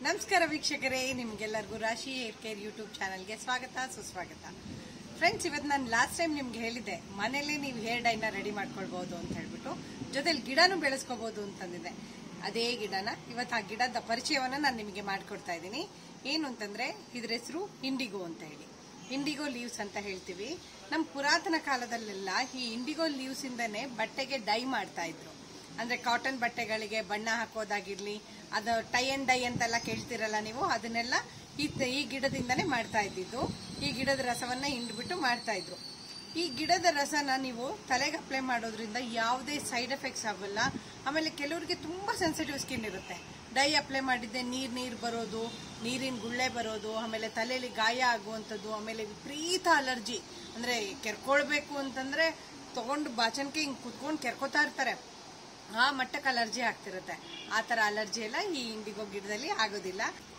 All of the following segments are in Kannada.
ನಮಸ್ಕಾರ ವೀಕ್ಷಕರೇ ನಿಮ್ಗೆಲ್ಲರಿಗೂ ರಾಶಿ ಹೇರ್ ಕೇರ್ ಯೂಟ್ಯೂಬ್ ಚಾನಲ್ಗೆ ಸ್ವಾಗತ ಸುಸ್ವಾಗತ ಫ್ರೆಂಡ್ಸ್ ಇವತ್ತು ನಾನು ಲಾಸ್ಟ್ ಟೈಮ್ ನಿಮ್ಗೆ ಹೇಳಿದ್ದೆ ಮನೇಲಿ ನೀವು ಹೇರ್ ಡೈನ ರೆಡಿ ಮಾಡ್ಕೊಳ್ಬಹುದು ಅಂತ ಹೇಳ್ಬಿಟ್ಟು ಜೊತೆಲಿ ಗಿಡನೂ ಬೆಳೆಸ್ಕೋಬಹುದು ಅಂತಂದಿದ್ದೆ ಅದೇ ಗಿಡನ ಇವತ್ತು ಆ ಗಿಡದ ಪರಿಚಯವನ್ನ ನಾನು ನಿಮಗೆ ಮಾಡ್ಕೊಡ್ತಾ ಇದ್ದೀನಿ ಏನು ಅಂತಂದ್ರೆ ಇದ್ರ ಹೆಸರು ಇಂಡಿಗೋ ಅಂತ ಹೇಳಿ ಇಂಡಿಗೋ ಲೀವ್ಸ್ ಅಂತ ಹೇಳ್ತೀವಿ ನಮ್ಮ ಪುರಾತನ ಕಾಲದಲ್ಲೆಲ್ಲ ಈ ಇಂಡಿಗೋ ಲೀವ್ಸ್ ಇಂದನೇ ಬಟ್ಟೆಗೆ ಡೈ ಮಾಡ್ತಾ ಇದ್ರು ಅಂದ್ರೆ ಕಾಟನ್ ಬಟ್ಟೆಗಳಿಗೆ ಬಣ್ಣ ಹಾಕೋದಾಗಿರ್ಲಿ ಅದು ಟೈ ಅಂಡ್ ಡೈ ಅಂತೆಲ್ಲ ಕೇಳ್ತಿರಲ್ಲ ನೀವು ಅದನ್ನೆಲ್ಲ ಈ ಈ ಗಿಡದಿಂದನೇ ಮಾಡ್ತಾ ಇದ್ದಿದ್ದು ಈ ಗಿಡದ ರಸವನ್ನ ಹಿಂಡ್ಬಿಟ್ಟು ಮಾಡ್ತಾ ಇದ್ರು ಈ ಗಿಡದ ರಸನ ನೀವು ತಲೆಗೆ ಅಪ್ಲೈ ಮಾಡೋದ್ರಿಂದ ಯಾವುದೇ ಸೈಡ್ ಎಫೆಕ್ಟ್ಸ್ ಆಗಲ್ಲ ಆಮೇಲೆ ಕೆಲವರಿಗೆ ತುಂಬಾ ಸೆನ್ಸಿಟಿವ್ ಸ್ಕಿನ್ ಇರುತ್ತೆ ಡೈ ಅಪ್ಲೈ ಮಾಡಿದ್ದೆ ನೀರ್ ನೀರ್ ಬರೋದು ನೀರಿನ ಗುಳ್ಳೆ ಬರೋದು ಆಮೇಲೆ ತಲೆಯಲ್ಲಿ ಗಾಯ ಆಗುವಂಥದ್ದು ಆಮೇಲೆ ವಿಪರೀತ ಅಲರ್ಜಿ ಅಂದ್ರೆ ಕೆರ್ಕೊಳ್ಬೇಕು ಅಂತಂದ್ರೆ ತಗೊಂಡು ಬಾಚನ್ಕೆ ಹಿಂಗ್ ಕುತ್ಕೊಂಡು ಕೆರ್ಕೋತಾ ಇರ್ತಾರೆ ಆ ಮಟ್ಟಕ್ಕೆ ಅಲರ್ಜಿ ಆಗ್ತಿರುತ್ತೆ ಆ ತರ ಅಲರ್ಜಿ ಎಲ್ಲ ಈ ಇಂಡಿಗೋ ಗಿಡದಲ್ಲಿ ಆಗೋದಿಲ್ಲ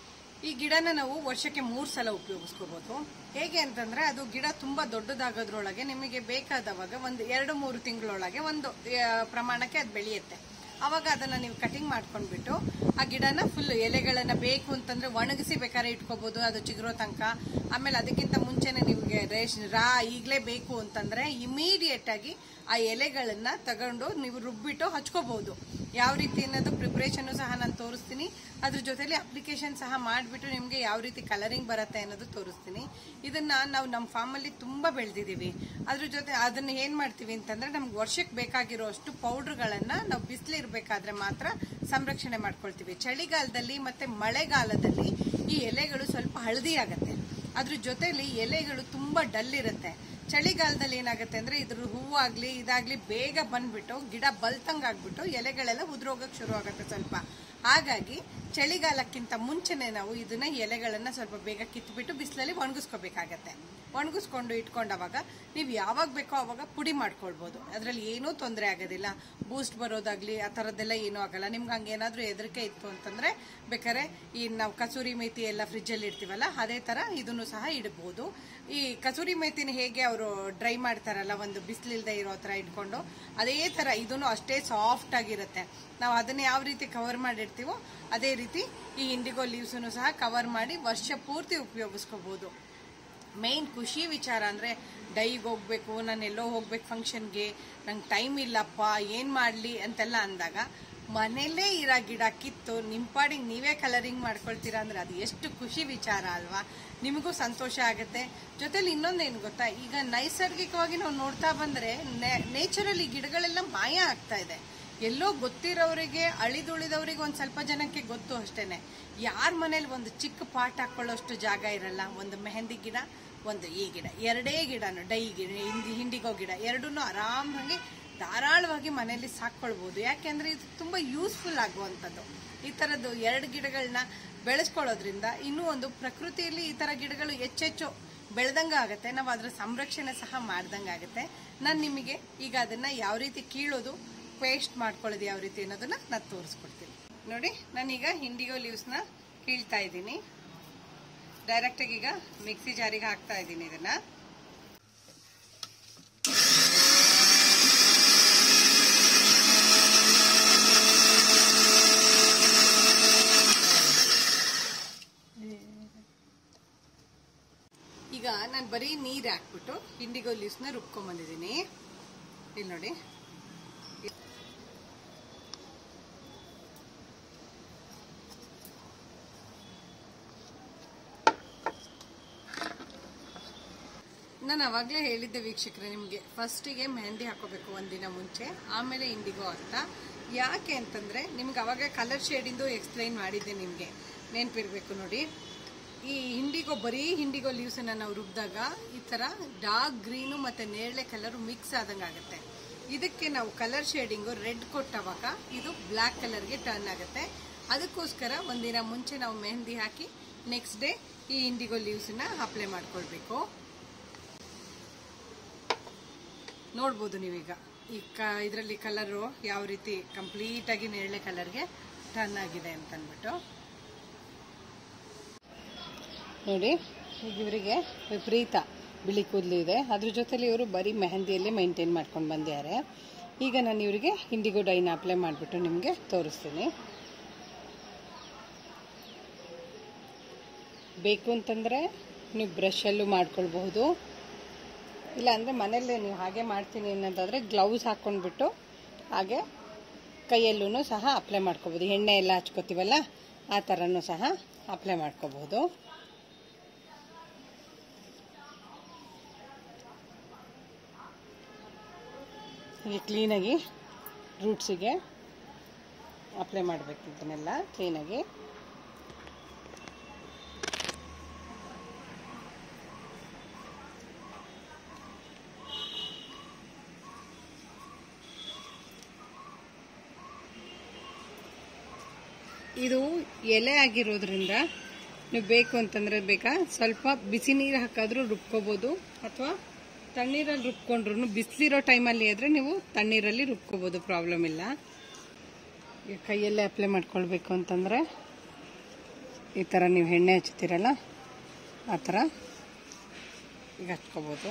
ಈ ಗಿಡನ ನಾವು ವರ್ಷಕ್ಕೆ ಮೂರ್ ಸಲ ಉಪಯೋಗಿಸ್ಕೋಬಹುದು ಹೇಗೆ ಅಂತಂದ್ರೆ ಅದು ಗಿಡ ತುಂಬಾ ದೊಡ್ಡದಾಗೋದ್ರೊಳಗೆ ನಿಮಗೆ ಬೇಕಾದವಾಗ ಒಂದು ಎರಡು ಮೂರು ತಿಂಗಳೊಳಗೆ ಒಂದು ಆ, ಪ್ರಮಾಣಕ್ಕೆ ಅದು ಬೆಳೆಯುತ್ತೆ ಅವಾಗ ಅದನ್ನ ನೀವು ಕಟಿಂಗ್ ಮಾಡ್ಕೊಂಡ್ಬಿಟ್ಟು ಆ ಗಿಡನ ಫುಲ್ ಎಲೆಗಳನ್ನ ಬೇಕು ಅಂತಂದ್ರೆ ಒಣಗಿಸಿ ಬೇಕಾದ್ರೆ ಇಟ್ಕೋಬಹುದು ಅದು ಚಿಗುರೋ ತನಕ ಆಮೇಲೆ ಅದಕ್ಕಿಂತ ಮುಂಚೆನೆ ನಿಮಗೆ ರೇಷ್ ರಾ ಈಗಲೇ ಬೇಕು ಅಂತಂದ್ರೆ ಇಮಿಡಿಯೇಟ್ ಆಗಿ ಆ ಎಲೆಗಳನ್ನ ತಗೊಂಡು ನೀವು ರುಬ್ಬಿಟ್ಟು ಹಚ್ಕೋಬಹುದು ಯಾವ ರೀತಿ ಅನ್ನೋದು ಪ್ರಿಪರೇಷನ್ ಸಹ ನಾನು ತೋರಿಸ್ತೀನಿ ಅದ್ರ ಜೊತೆಲಿ ಅಪ್ಲಿಕೇಶನ್ ಸಹ ಮಾಡಿಬಿಟ್ಟು ನಿಮಗೆ ಯಾವ ರೀತಿ ಕಲರಿಂಗ್ ಬರುತ್ತೆ ಅನ್ನೋದು ತೋರಿಸ್ತೀನಿ ಇದನ್ನ ನಾವು ನಮ್ಮ ಫಾರ್ಮಲ್ಲಿ ತುಂಬಾ ಬೆಳೆದಿದ್ದೀವಿ ಅದ್ರ ಜೊತೆ ಅದನ್ನ ಏನ್ ಮಾಡ್ತೀವಿ ಅಂತಂದ್ರೆ ನಮ್ಗೆ ವರ್ಷಕ್ಕೆ ಬೇಕಾಗಿರೋ ಅಷ್ಟು ಪೌಡರ್ಗಳನ್ನ ನಾವು ಬಿಸಿಲು ಇರಬೇಕಾದ್ರೆ ಮಾತ್ರ ಸಂರಕ್ಷಣೆ ಮಾಡ್ಕೊಳ್ತೀವಿ ಚಳಿಗಾಲದಲ್ಲಿ ಮತ್ತೆ ಮಳೆಗಾಲದಲ್ಲಿ ಈ ಎಲೆಗಳು ಸ್ವಲ್ಪ ಹಳದಿ ಆಗತ್ತೆ ಅದ್ರ ಜೊತೆಲಿ ಎಲೆಗಳು ತುಂಬಾ ಡಲ್ ಇರುತ್ತೆ ಚಳಿಗಾಲದಲ್ಲಿ ಏನಾಗುತ್ತೆ ಅಂದ್ರೆ ಇದ್ರ ಹೂವಾಗ್ಲಿ ಇದಾಗ್ಲಿ ಬೇಗ ಬಂದ್ಬಿಟ್ಟು ಗಿಡ ಬಲ್ತಂಗ್ ಆಗ್ಬಿಟ್ಟು ಎಲೆಗಳೆಲ್ಲ ಉದುರೋಗಕ್ ಶುರು ಆಗುತ್ತೆ ಸ್ವಲ್ಪ ಹಾಗಾಗಿ ಚಳಿಗಾಲಕ್ಕಿಂತ ಮುಂಚೆನೆ ನಾವು ಇದನ್ನ ಎಲೆಗಳನ್ನ ಸ್ವಲ್ಪ ಬೇಗ ಕಿತ್ಬಿಟ್ಟು ಬಿಸಿಲಲ್ಲಿ ಒಣಗಿಸ್ಕೋಬೇಕಾಗತ್ತೆ ಒಣಗಿಸ್ಕೊಂಡು ಇಟ್ಕೊಂಡವಾಗ ನೀವು ಯಾವಾಗ ಬೇಕೋ ಅವಾಗ ಪುಡಿ ಮಾಡ್ಕೊಳ್ಬಹುದು ಅದರಲ್ಲಿ ಏನೂ ತೊಂದರೆ ಆಗೋದಿಲ್ಲ ಬೂಸ್ಟ್ ಬರೋದಾಗ್ಲಿ ಆ ಥರದ್ದೆಲ್ಲ ಏನೂ ಆಗಲ್ಲ ನಿಮ್ಗೆ ಹಂಗೇನಾದ್ರೂ ಹೆದರಿಕೆ ಇತ್ತು ಅಂತಂದ್ರೆ ಬೇಕಾದ್ರೆ ಈ ನಾವು ಕಸೂರಿ ಮೇಥಿ ಎಲ್ಲ ಫ್ರಿಜ್ಜಲ್ಲಿ ಇಡ್ತೀವಲ್ಲ ಅದೇ ತರ ಇದನ್ನು ಸಹ ಇಡಬಹುದು ಈ ಕಸೂರಿ ಮೇಥಿನ ಹೇಗೆ ಅವರು ಡ್ರೈ ಮಾಡ್ತಾರಲ್ಲ ಒಂದು ಬಿಸಿಲಿಲ್ದೆ ಇರೋ ತರ ಇಟ್ಕೊಂಡು ಅದೇ ತರ ಇದನ್ನು ಅಷ್ಟೇ ಸಾಫ್ಟ್ ಆಗಿರುತ್ತೆ ನಾವು ಅದನ್ನ ಯಾವ ರೀತಿ ಕವರ್ ಮಾಡಿರ್ತೀವೋ ಅದೇ ರೀತಿ ಈ ಇಂಡಿಗೋ ಲೀವ್ಸ್ ಸಹ ಕವರ್ ಮಾಡಿ ವರ್ಷ ಪೂರ್ತಿ ಉಪಯೋಗಿಸ್ಕೋಬಹುದು ಮೇನ್ ಖುಷಿ ವಿಚಾರ ಅಂದ್ರೆ ಡೈಗೆ ಹೋಗ್ಬೇಕು ನಾನು ಎಲ್ಲೋ ಹೋಗ್ಬೇಕು ಫಂಕ್ಷನ್ಗೆ ನಂಗೆ ಟೈಮ್ ಇಲ್ಲಪ್ಪ ಏನ್ ಮಾಡ್ಲಿ ಅಂತೆಲ್ಲ ಅಂದಾಗ ಮನೆಯಲ್ಲೇ ಇರೋ ಗಿಡ ಕಿತ್ತು ನಿಮ್ಮ ಪಾಡಿಗೆ ನೀವೇ ಕಲರಿಂಗ್ ಮಾಡ್ಕೊಳ್ತೀರಾ ಅಂದ್ರೆ ಅದು ಎಷ್ಟು ಖುಷಿ ವಿಚಾರ ಅಲ್ವಾ ನಿಮಗೂ ಸಂತೋಷ ಆಗುತ್ತೆ ಜೊತೆಲಿ ಇನ್ನೊಂದೇನು ಗೊತ್ತಾ ಈಗ ನೈಸರ್ಗಿಕವಾಗಿ ನಾವು ನೋಡ್ತಾ ಬಂದ್ರೆ ನೇಚರಲ್ಲಿ ಗಿಡಗಳೆಲ್ಲ ಮಾಯ ಆಗ್ತಾ ಇದೆ ಎಲ್ಲೋ ಗೊತ್ತಿರೋರಿಗೆ ಅಳಿದುಳಿದವರಿಗೆ ಒಂದ್ ಸ್ವಲ್ಪ ಜನಕ್ಕೆ ಗೊತ್ತು ಅಷ್ಟೇನೆ ಯಾರ ಮನೇಲಿ ಒಂದು ಚಿಕ್ಕ ಪಾಟ್ ಹಾಕೊಳ್ಳೋಷ್ಟು ಜಾಗ ಇರಲ್ಲ ಒಂದು ಮೆಹಂದಿ ಗಿಡ ಒಂದು ಈ ಗಿಡ ಎರಡೇ ಗಿಡನು ಡೈ ಗಿಡ ಹಿಂದಿ ಹಿಂಡಿಗೋ ಗಿಡ ಎರಡನ್ನೂ ಆರಾಮಾಗಿ ಧಾರಾಳವಾಗಿ ಮನೆಯಲ್ಲಿ ಸಾಕೊಳ್ಬಹುದು ಯಾಕೆಂದ್ರೆ ಇದು ತುಂಬಾ ಯೂಸ್ಫುಲ್ ಆಗುವಂಥದ್ದು ಈ ತರದ್ದು ಎರಡು ಗಿಡಗಳನ್ನ ಬೆಳೆಸ್ಕೊಳ್ಳೋದ್ರಿಂದ ಇನ್ನೂ ಒಂದು ಪ್ರಕೃತಿಯಲ್ಲಿ ಈ ತರ ಗಿಡಗಳು ಹೆಚ್ಚೆಚ್ಚು ಬೆಳೆದಂಗ ಆಗತ್ತೆ ನಾವು ಅದರ ಸಂರಕ್ಷಣೆ ಸಹ ಮಾಡ್ದಂಗ ಆಗತ್ತೆ ನಾನು ನಿಮಗೆ ಈಗ ಅದನ್ನ ಯಾವ ರೀತಿ ಕೀಳೋದು ಪೇಸ್ಟ್ ಮಾಡ್ಕೊಳ್ಳೋದು ಯಾವ ರೀತಿ ಅನ್ನೋದನ್ನ ನಾನು ತೋರಿಸ್ಕೊಡ್ತೀನಿ ನೋಡಿ ನಾನೀಗ ಇಂಡಿಗೋ ಲೀವ್ಸ್ನ ಕೀಳ್ತಾ ಇದ್ದೀನಿ ಡೈರೆಕ್ಟ್ ಆಗಿ ಈಗ ಮಿಕ್ಸಿ ಜಾರಿಗೆ ಹಾಕ್ತಾ ಇದ್ದೀನಿ ಇದನ್ನ ಈಗ ನಾನು ಬರೀ ನೀರು ಹಾಕ್ಬಿಟ್ಟು ಇಂಡಿಗೋ ಲೀವ್ಸ್ನ ರುಬ್ಕೊಂಡ್ ಬಂದಿದ್ದೀನಿ ಇಲ್ಲಿ ನೋಡಿ ನಾನು ಅವಾಗಲೇ ಹೇಳಿದ್ದೆ ವೀಕ್ಷಕರೇ ನಿಮಗೆ ಫಸ್ಟಿಗೆ ಮೆಹಂದಿ ಹಾಕೋಬೇಕು ಒಂದಿನ ಮುಂಚೆ ಆಮೇಲೆ ಇಂಡಿಗೋ ಅಂತ ಯಾಕೆ ಅಂತಂದ್ರೆ ನಿಮ್ಗೆ ಅವಾಗ ಕಲರ್ ಶೇಡಿಂದು ಎಕ್ಸ್ಪ್ಲೈನ್ ಮಾಡಿದ್ದೆ ನಿಮಗೆ ನೆನಪಿರ್ಬೇಕು ನೋಡಿ ಈ ಇಂಡಿಗೋ ಬರೀ ಇಂಡಿಗೋ ಲೀವ್ಸನ್ನ ನಾವು ರುಬ್ಬಿದಾಗ ಈ ಥರ ಡಾರ್ಕ್ ಗ್ರೀನು ಮತ್ತು ನೇರಳೆ ಕಲರು ಮಿಕ್ಸ್ ಆದಂಗೆ ಆಗುತ್ತೆ ಇದಕ್ಕೆ ನಾವು ಕಲರ್ ಶೇಡಿಂಗು ರೆಡ್ ಕೊಟ್ಟವಾಗ ಇದು ಬ್ಲ್ಯಾಕ್ ಕಲರ್ಗೆ ಟರ್ನ್ ಆಗುತ್ತೆ ಅದಕ್ಕೋಸ್ಕರ ಒಂದಿನ ಮುಂಚೆ ನಾವು ಮೆಹಂದಿ ಹಾಕಿ ನೆಕ್ಸ್ಟ್ ಡೇ ಈ ಇಂಡಿಗೋ ಲೀವ್ಸನ್ನ ಅಪ್ಲೈ ಮಾಡ್ಕೊಳ್ಬೇಕು ನೋಡ್ಬೋದು ನೀವೀಗ ಈ ಕ ಇದರಲ್ಲಿ ಕಲರು ಯಾವ ರೀತಿ ಕಂಪ್ಲೀಟ್ ಆಗಿ ನೇರಳೆ ಕಲರ್ಗೆ ಟರ್ನ್ ಆಗಿದೆ ಅಂತ ಅಂದ್ಬಿಟ್ಟು ನೋಡಿ ಈಗ ಇವರಿಗೆ ವಿಪರೀತ ಬಿಳಿ ಕೂದಲು ಇದೆ ಅದ್ರ ಜೊತೆಲಿ ಇವರು ಬರೀ ಮೆಹಂದಿಯಲ್ಲೇ ಮೈಂಟೈನ್ ಮಾಡ್ಕೊಂಡು ಬಂದಿದ್ದಾರೆ ಈಗ ನಾನು ಇವರಿಗೆ ಇಂಡಿಗೋ ಡೈನ ಅಪ್ಲೈ ಮಾಡಿಬಿಟ್ಟು ನಿಮಗೆ ತೋರಿಸ್ತೀನಿ ಬೇಕು ಅಂತಂದರೆ ನೀವು ಬ್ರಷಲ್ಲೂ ಮಾಡ್ಕೊಳ್ಬಹುದು ಇಲ್ಲ ಅಂದರೆ ಮನೇಲಿ ನೀವು ಹಾಗೆ ಮಾಡ್ತೀನಿ ಅನ್ನೋದಾದರೆ ಗ್ಲೌಸ್ ಹಾಕ್ಕೊಂಡ್ಬಿಟ್ಟು ಹಾಗೆ ಕೈಯಲ್ಲೂ ಸಹ ಅಪ್ಲೈ ಮಾಡ್ಕೋಬೋದು ಎಣ್ಣೆ ಎಲ್ಲ ಹಚ್ಕೋತೀವಲ್ಲ ಆ ಥರನೂ ಸಹ ಅಪ್ಲೈ ಮಾಡ್ಕೋಬಹುದು ಹೀಗೆ ಕ್ಲೀನಾಗಿ ರೂಟ್ಸಿಗೆ ಅಪ್ಲೈ ಮಾಡಬೇಕು ಇದನ್ನೆಲ್ಲ ಕ್ಲೀನಾಗಿ ಇದು ಎಲೆ ಆಗಿರೋದ್ರಿಂದ ನೀವು ಬೇಕು ಅಂತಂದ್ರೆ ಬೇಕಾ ಸ್ವಲ್ಪ ಬಿಸಿ ನೀರು ಹಾಕಾದ್ರೂ ರುಬ್ಕೋಬೋದು ಅಥವಾ ತಣ್ಣೀರಲ್ಲಿ ರುಬ್ಕೊಂಡ್ರು ಬಿಸಿಲಿರೋ ಟೈಮಲ್ಲಿ ಇದ್ರೆ ನೀವು ತಣ್ಣೀರಲ್ಲಿ ರುಬ್ಕೋಬೋದು ಪ್ರಾಬ್ಲಮ್ ಇಲ್ಲ ಈಗ ಕೈಯಲ್ಲೇ ಅಪ್ಲೈ ಮಾಡ್ಕೊಳ್ಬೇಕು ಅಂತಂದರೆ ಈ ಥರ ನೀವು ಎಣ್ಣೆ ಹಚ್ತೀರಲ್ಲ ಆ ಥರ ಈಗ ಹಚ್ಕೋಬೋದು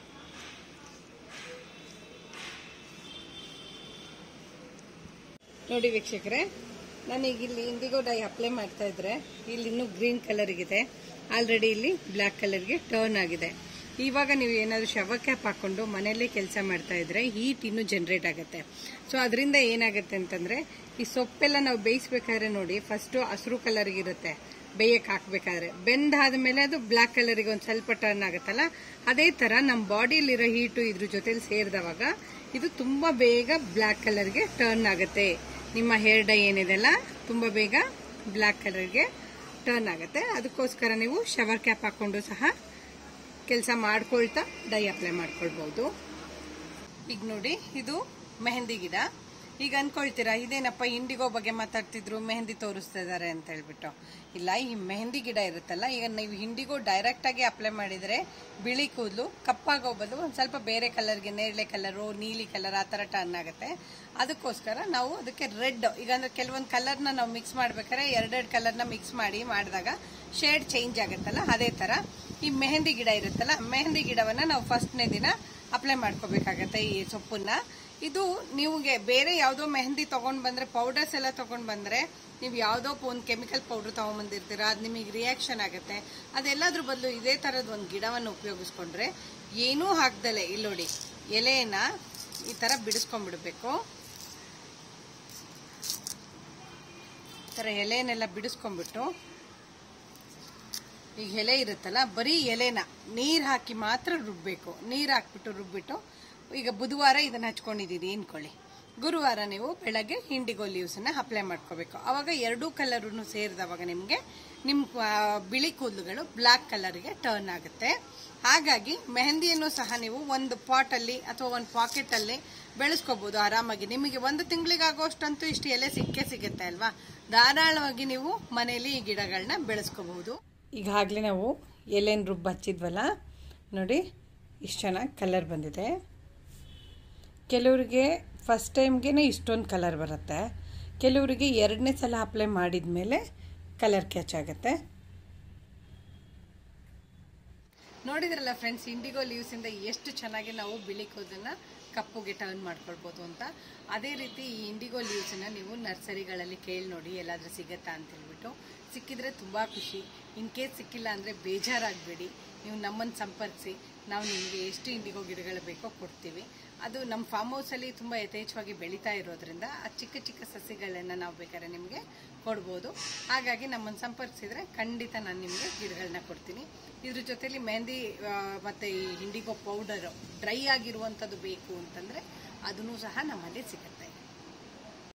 ನೋಡಿ ವೀಕ್ಷಕರೇ ನಾನೀಗ ಇಲ್ಲಿ ಇಂಡಿಗೋ ಡೈ ಅಪ್ಲೈ ಮಾಡ್ತಾ ಇದ್ರೆ ಇಲ್ಲಿ ಇನ್ನೂ ಗ್ರೀನ್ ಕಲರ್ಗಿದೆ ಆಲ್ರೆಡಿ ಇಲ್ಲಿ ಬ್ಲ್ಯಾಕ್ ಕಲರ್ಗೆ ಟರ್ನ್ ಆಗಿದೆ ಇವಾಗ ನೀವು ಏನಾದರೂ ಶವ ಕ್ಯಾಪ್ ಹಾಕೊಂಡು ಮನೆಯಲ್ಲೇ ಕೆಲಸ ಮಾಡ್ತಾ ಇದ್ರೆ ಹೀಟ್ ಇನ್ನೂ ಜನರೇಟ್ ಆಗುತ್ತೆ ಸೊ ಅದರಿಂದ ಏನಾಗುತ್ತೆ ಅಂತಂದ್ರೆ ಈ ಸೊಪ್ಪೆಲ್ಲ ನಾವು ಬೇಯಿಸ್ಬೇಕಾದ್ರೆ ನೋಡಿ ಫಸ್ಟ್ ಹಸಿರು ಕಲರ್ಗೆ ಇರುತ್ತೆ ಬೇಯಕ್ಕೆ ಹಾಕ್ಬೇಕಾದ್ರೆ ಬೆಂದಾದ ಮೇಲೆ ಅದು ಬ್ಲ್ಯಾಕ್ ಕಲರಿಗೆ ಒಂದು ಸ್ವಲ್ಪ ಟರ್ನ್ ಆಗುತ್ತಲ್ಲ ಅದೇ ತರ ನಮ್ಮ ಬಾಡಿಯಲ್ಲಿರೋ ಹೀಟು ಇದ್ರ ಜೊತೆಲಿ ಸೇರಿದವಾಗ ಇದು ತುಂಬಾ ಬೇಗ ಬ್ಲ್ಯಾಕ್ ಕಲರ್ಗೆ ಟರ್ನ್ ಆಗುತ್ತೆ ನಿಮ್ಮ ಹೇರ್ ಡೈ ಏನಿದೆಲ್ಲ ತುಂಬಾ ಬೇಗ ಬ್ಲ್ಯಾಕ್ ಕಲರ್ಗೆ ಟರ್ನ್ ಆಗುತ್ತೆ ಅದಕ್ಕೋಸ್ಕರ ನೀವು ಶವರ್ ಕ್ಯಾಪ್ ಹಾಕೊಂಡು ಸಹ ಕೆಲಸ ಮಾಡ್ಕೊಳ್ತಾ ಡೈ ಅಪ್ಲೈ ಮಾಡ್ಕೊಳ್ಬಹುದು ಈಗ ನೋಡಿ ಇದು ಮೆಹಂದಿ ಗಿಡ ಈಗ ಅನ್ಕೊಳ್ತೀರಾ ಇದೇನಪ್ಪ ಇಂಡಿಗೋ ಬಗ್ಗೆ ಮಾತಾಡ್ತಿದ್ರು ಮೆಹಂದಿ ತೋರಿಸ್ತಾ ಇದಾರೆ ಅಂತ ಹೇಳ್ಬಿಟ್ಟು ಇಲ್ಲ ಈ ಮೆಹಂದಿ ಗಿಡ ಇರುತ್ತಲ್ಲ ಈಗ ನೀವು ಇಂಡಿಗೋ ಡೈರೆಕ್ಟ್ ಆಗಿ ಅಪ್ಲೈ ಮಾಡಿದ್ರೆ ಬಿಳಿ ಕೂದಲು ಕಪ್ಪಾಗೋ ಬದಲು ಒಂದ್ ಸ್ವಲ್ಪ ಬೇರೆ ಕಲರ್ಗೆ ನೇರಳೆ ಕಲರು ನೀಲಿ ಕಲರ್ ಆ ತರ ಟರ್ನ್ ಆಗುತ್ತೆ ಅದಕ್ಕೋಸ್ಕರ ನಾವು ಅದಕ್ಕೆ ರೆಡ್ ಈಗ ಅಂದ್ರೆ ಕೆಲವೊಂದು ಕಲರ್ನ ನಾವು ಮಿಕ್ಸ್ ಮಾಡ್ಬೇಕಾದ್ರೆ ಎರಡೆರಡು ಕಲರ್ನ ಮಿಕ್ಸ್ ಮಾಡಿ ಮಾಡಿದಾಗ ಶೇಡ್ ಚೇಂಜ್ ಆಗುತ್ತಲ್ಲ ಅದೇ ತರ ಈ ಮೆಹಂದಿ ಗಿಡ ಇರುತ್ತಲ್ಲ ಮೆಹಂದಿ ಗಿಡವನ್ನ ನಾವು ಫಸ್ಟ್ನೇ ದಿನ ಅಪ್ಲೈ ಮಾಡ್ಕೋಬೇಕಾಗತ್ತೆ ಈ ಸೊಪ್ಪನ್ನ ಇದು ನೀವುಗೆ ಬೇರೆ ಯಾವುದೋ ಮೆಹಂದಿ ತಗೊಂಡ್ ಬಂದ್ರೆ ಪೌಡರ್ಸ್ ಎಲ್ಲ ತಗೊಂಡ್ ಬಂದ್ರೆ ನೀವು ಯಾವುದೋ ಒಂದು ಕೆಮಿಕಲ್ ಪೌಡರ್ ತಗೊಂಡ್ಬಂದಿರ್ತೀರಾ ಅದು ನಿಮಗೆ ರಿಯಾಕ್ಷನ್ ಆಗುತ್ತೆ ಅದೆಲ್ಲದ್ರ ಬದಲು ಇದೇ ತರದ ಒಂದು ಗಿಡವನ್ನು ಉಪಯೋಗಿಸ್ಕೊಂಡ್ರೆ ಏನೂ ಹಾಕ್ದಲೆ ಇಲ್ಲಿ ನೋಡಿ ಎಲೆಯನ್ನ ಈ ತರ ಬಿಡಿಸ್ಕೊಂಡ್ಬಿಡ್ಬೇಕು ಈ ತರ ಎಲೆಯನ್ನೆಲ್ಲ ಬಿಡಿಸ್ಕೊಂಡ್ಬಿಟ್ಟು ಈಗ ಎಲೆ ಇರುತ್ತಲ್ಲ ಬರೀ ಎಲೆನ ನೀರ್ ಹಾಕಿ ಮಾತ್ರ ರುಬ್ಬೇಕು ನೀರ್ ಹಾಕ್ಬಿಟ್ಟು ರುಬ್ಬಿಟ್ಟು ಈಗ ಬುಧವಾರ ಇದನ್ನ ಹಚ್ಕೊಂಡಿದ್ದೀರಿ ಅನ್ಕೊಳ್ಳಿ ಗುರುವಾರ ನೀವು ಬೆಳಗ್ಗೆ ಇಂಡಿಗೋ ಲೀವ್ಸ್ ನ ಅಪ್ಲೈ ಮಾಡ್ಕೋಬೇಕು ಅವಾಗ ಎರಡೂ ಕಲರ್ ಸೇರಿದವಾಗ ನಿಮ್ಗೆ ನಿಮ್ ಆ, ಬಿಳಿ ಕೂದಲುಗಳು ಬ್ಲಾಕ್ ಕಲರ್ಗೆ ಟರ್ನ್ ಆಗುತ್ತೆ ಹಾಗಾಗಿ ಮೆಹಂದಿಯನ್ನು ಸಹ ನೀವು ಒಂದು ಪಾಟ್ ಅಲ್ಲಿ ಅಥವಾ ಒಂದು ಪಾಕೆಟ್ ಅಲ್ಲಿ ಬೆಳೆಸ್ಕೋಬಹುದು ಆರಾಮಾಗಿ ನಿಮಗೆ ಒಂದು ತಿಂಗಳಿಗಾಗುವಷ್ಟಂತೂ ಇಷ್ಟು ಎಲೆ ಸಿಕ್ಕೇ ಸಿಗುತ್ತೆ ಅಲ್ವಾ ಧಾರಾಳವಾಗಿ ನೀವು ಮನೆಯಲ್ಲಿ ಈ ಗಿಡಗಳನ್ನ ಬೆಳೆಸ್ಕೋಬಹುದು ಈಗಾಗಲೇ ನಾವು ಎಲೆನ ರುಬ್ಬ ಹಚ್ಚಿದ್ವಲ್ಲ ನೋಡಿ ಇಷ್ಟು ಚೆನ್ನಾಗಿ ಕಲರ್ ಬಂದಿದೆ ಕೆಲವರಿಗೆ ಫಸ್ಟ್ ಟೈಮ್ಗೆ ಇಷ್ಟೊಂದು ಕಲರ್ ಬರುತ್ತೆ ಕೆಲವರಿಗೆ ಎರಡನೇ ಸಲ ಅಪ್ಲೈ ಮಾಡಿದ ಮೇಲೆ ಕಲರ್ ಕ್ಯಾಚ್ ಆಗುತ್ತೆ ನೋಡಿದ್ರಲ್ಲ ಫ್ರೆಂಡ್ಸ್ ಇಂಡಿಗೋ ಲೀವ್ಸ್ ಇಂದ ಎಷ್ಟು ಚೆನ್ನಾಗಿ ನಾವು ಬಿಳಿ ಕೂದಲನ್ನ ಕಪ್ಪುಗೆ ಟರ್ನ್ ಮಾಡ್ಕೊಳ್ಬೋದು ಅಂತ ಅದೇ ರೀತಿ ಈ ಇಂಡಿಗೋ ಲೀವ್ಸನ್ನ ನೀವು ನರ್ಸರಿಗಳಲ್ಲಿ ಕೇಳಿ ನೋಡಿ ಎಲ್ಲಾದ್ರೂ ಸಿಗತ್ತಾ ಅಂತ ಹೇಳ್ಬಿಟ್ಟು ಸಿಕ್ಕಿದ್ರೆ ತುಂಬಾ ಖುಷಿ ಇನ್ ಕೇಸ್ ಸಿಕ್ಕಿಲ್ಲ ಅಂದ್ರೆ ಬೇಜಾರಾಗಬೇಡಿ ನೀವು ನಮ್ಮನ್ನು ಸಂಪರ್ಕಿಸಿ ನಾವು ನಿಮಗೆ ಎಷ್ಟು ಇಂಡಿಗೋ ಗಿಡಗಳು ಬೇಕೋ ಕೊಡ್ತೀವಿ ಅದು ನಮ್ಮ ಫಾರ್ಮ್ ಹೌಸಲ್ಲಿ ತುಂಬ ಯಥೇಚ್ಛವಾಗಿ ಬೆಳೀತಾ ಇರೋದ್ರಿಂದ ಆ ಚಿಕ್ಕ ಚಿಕ್ಕ ಸಸಿಗಳನ್ನ ನಾವು ಬೇಕಾದ್ರೆ ನಿಮಗೆ ಕೊಡ್ಬೋದು ಹಾಗಾಗಿ ನಮ್ಮನ್ನು ಸಂಪರ್ಕಿಸಿದ್ರೆ ಖಂಡಿತ ನಾನು ನಿಮಗೆ ಗಿಡಗಳನ್ನ ಕೊಡ್ತೀನಿ ಇದ್ರ ಜೊತೆಲಿ ಮೆಹಂದಿ ಆ, ಮತ್ತೆ ಈ ಇಂಡಿಗೋ ಪೌಡರ್ ಡ್ರೈ ಆಗಿರುವಂಥದ್ದು ಬೇಕು ಅಂತಂದ್ರೆ ಅದನ್ನು ಸಹ ನಮ್ಮಲ್ಲಿ ಸಿಗುತ್ತೆ